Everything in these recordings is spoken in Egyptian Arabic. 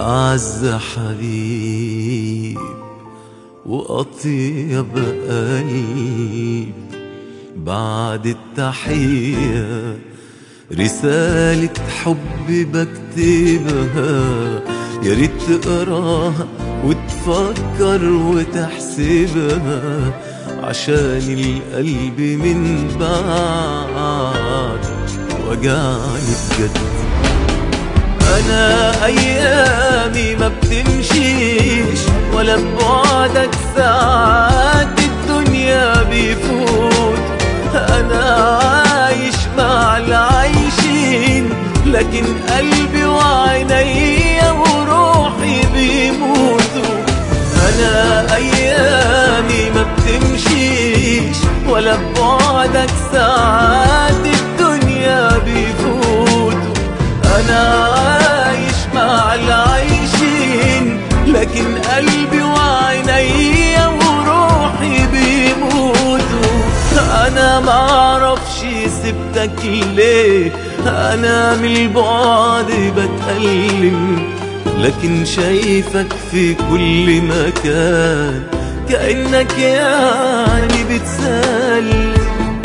أعز حبيب وأطيب قلب بعد التحية رسالة حب بكتبها يا ريت تقراها وتفكر وتحسبها عشان القلب من بعد وجعني بجد انا ايامي ما بتمشيش ولا ببعدك ساعات الدنيا بيفوت انا عايش مع العايشين لكن قلبي وعينيا وروحي بيموتوا انا ايامي ما بتمشيش ولا ببعدك ساعات الدنيا بيفوتوا انا عايش مع العايشين لكن قلبي وعينيا وروحي بيموتوا انا معرفش سبتك ليه انا من البعد بتألم لكن شايفك في كل مكان كأنك يعني بتسلم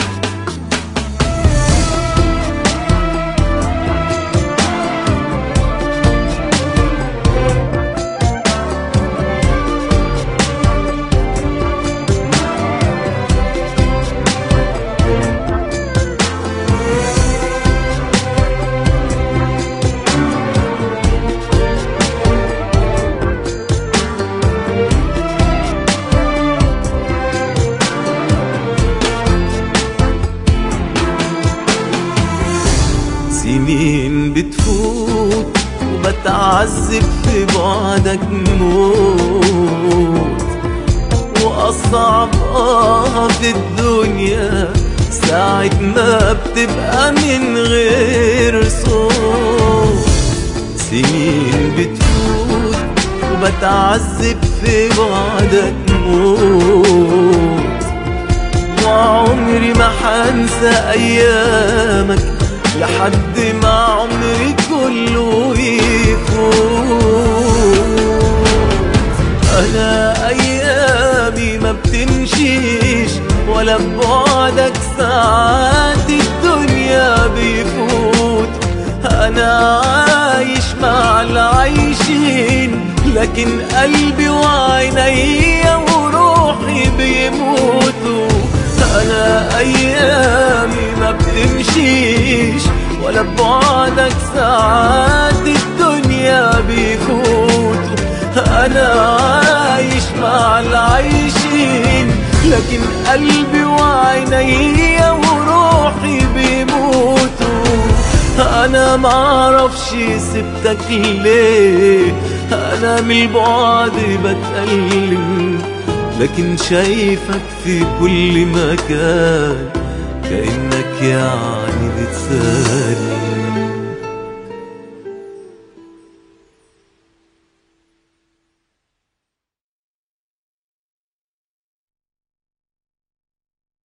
سنين بتفوت وبتعذب في بعدك موت وأصعب آه في الدنيا ساعة ما بتبقى من غير صوت سنين بتفوت وبتعذب في بعدك موت وعمري ما حنسى أيامك لحد ما عمري كله يفوت انا ايامي ما بتمشيش ولا ببعدك ساعات الدنيا بيفوت انا عايش مع العايشين لكن قلبي وعينيا وروحي بيموتوا انا ايامي ما بتمشيش ولا ببعدك ساعات الدنيا بيفوتوا انا عايش مع العايشين لكن قلبي وعينيا وروحي بيموتوا انا معرفش سبتك ليه انا من البعد بتألم لكن شايفك في كل مكان كأنك يعني بتسلم